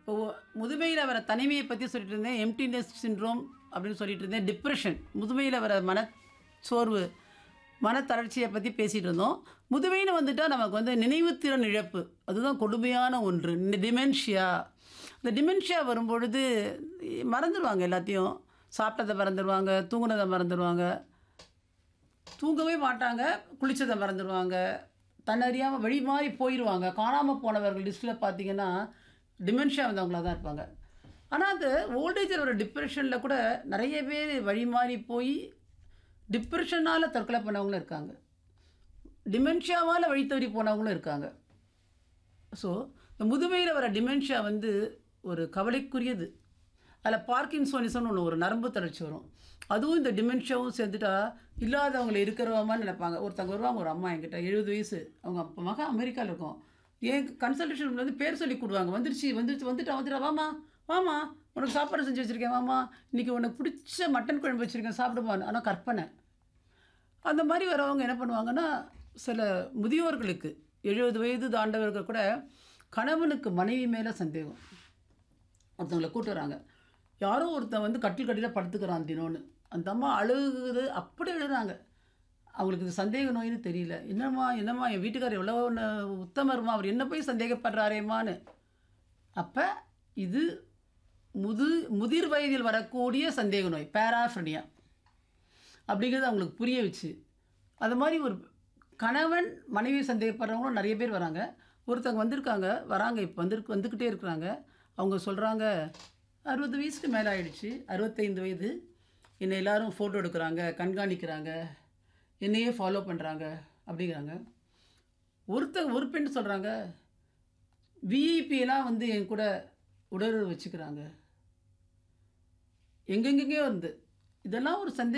இப்போ முதுமையில் வர தனிமையை பற்றி சொல்லிட்டு இருந்தேன் எம்டினஸ் சின்ட்ரோம் அப்படின்னு சொல்லிட்டு இருந்தேன் டிப்ரெஷன் முதுமையில் வர மனச்சோர்வு மனத்தளர்ச்சியை பற்றி பேசிகிட்டு இருந்தோம் முதுமைன்னு வந்துட்டால் நமக்கு வந்து நினைவுத்திறன் இழப்பு அதுதான் கொடுமையான ஒன்று டிமென்ஷியா இந்த டிமென்ஷியா வரும்பொழுது மறந்துடுவாங்க எல்லாத்தையும் சாப்பிட்டதை மறந்துடுவாங்க தூங்குனதை மறந்துடுவாங்க தூங்கவே மாட்டாங்க குளிச்சதை மறந்துடுவாங்க தன்னறியாமல் வழி மாறி போயிடுவாங்க காணாமல் போனவர்கள் லிஸ்ட்டில் பார்த்தீங்கன்னா டிமென்ஷியா வந்தவங்களாக தான் இருப்பாங்க ஆனால் அந்த ஓல்டேஜில் வர டிப்ரெஷனில் கூட நிறைய பேர் வழி மாறி போய் டிப்ரெஷனால் தற்கொலை பண்ணவங்களும் இருக்காங்க டிமென்ஷியாவால் வழி தவறி போனவங்களும் இருக்காங்க ஸோ இந்த முதுமையில் வர டிமென்ஷியா வந்து ஒரு கவலைக்குரியது அதில் பார்க்கின்சோனிசம்னு ஒன்று ஒரு நரம்பு தளர்ச்சி வரும் அதுவும் இந்த டிமென்ஷியாவும் சேர்ந்துட்டா இல்லாதவங்களை இருக்கிறவமான்னு நினைப்பாங்க ஒருத்தவங்க வருவாங்க ஒரு அம்மா என்கிட்ட எழுபது வயசு அவங்க அப்பா மகன் அமெரிக்காவில் இருக்கும் ஏன் கன்சல்டேஷன் வந்து பேர் சொல்லி கூடுவாங்க வந்துருச்சு வந்துருச்சு வந்துட்டா வந்துட்டா வாமா வாமா உனக்கு சாப்பாடு செஞ்சு வச்சுருக்கேன் வாமா இன்றைக்கி உனக்கு பிடிச்ச மட்டன் குழம்பு வச்சுருக்கேன் சாப்பிடுவான்னு ஆனால் கற்பனை அந்த மாதிரி வரவங்க என்ன பண்ணுவாங்கன்னா சில முதியோர்களுக்கு எழுபது வயது தாண்டவர்கள் கூட கணவனுக்கு மனைவி மேலே சந்தேகம் ஒருத்தவங்களை கூட்டு வராங்க யாரோ ஒருத்தன் வந்து கட்டில் கட்டில படுத்துக்கிறான் தினோன்னு அந்த அம்மா அழுகுது அப்படி எழுதுறாங்க அவங்களுக்கு இது சந்தேக நோயின்னு தெரியல என்னம்மா என்னம்மா என் வீட்டுக்காரர் எவ்வளோ உத்தமருமா அவர் என்ன போய் சந்தேகப்படுறாரேம்மான்னு அப்போ இது முது முதிர் வயதில் வரக்கூடிய சந்தேக நோய் பேராஃப்ரனியா அப்படிங்கிறது அவங்களுக்கு புரிய வச்சு அது மாதிரி ஒரு கணவன் மனைவி சந்தேகப்படுறவங்களும் நிறைய பேர் வராங்க ஒருத்தவங்க வந்திருக்காங்க வராங்க இப்போ வந்து வந்துக்கிட்டே இருக்கிறாங்க அவங்க சொல்கிறாங்க அறுபது வயசுக்கு மேலே ஆயிடுச்சு அறுபத்தைந்து வயது என்னை எல்லாரும் ஃபோட்டோ எடுக்கிறாங்க கண்காணிக்கிறாங்க என்னையே ஃபாலோ பண்ணுறாங்க அப்படிங்கிறாங்க ஒருத்தங்க ஒரு பெண் சொல்கிறாங்க விஐபியெல்லாம் வந்து என் கூட உடலுறவு வச்சுக்கிறாங்க எங்கெங்கெங்கேயோ இருந்து இதெல்லாம் ஒரு சந்தேக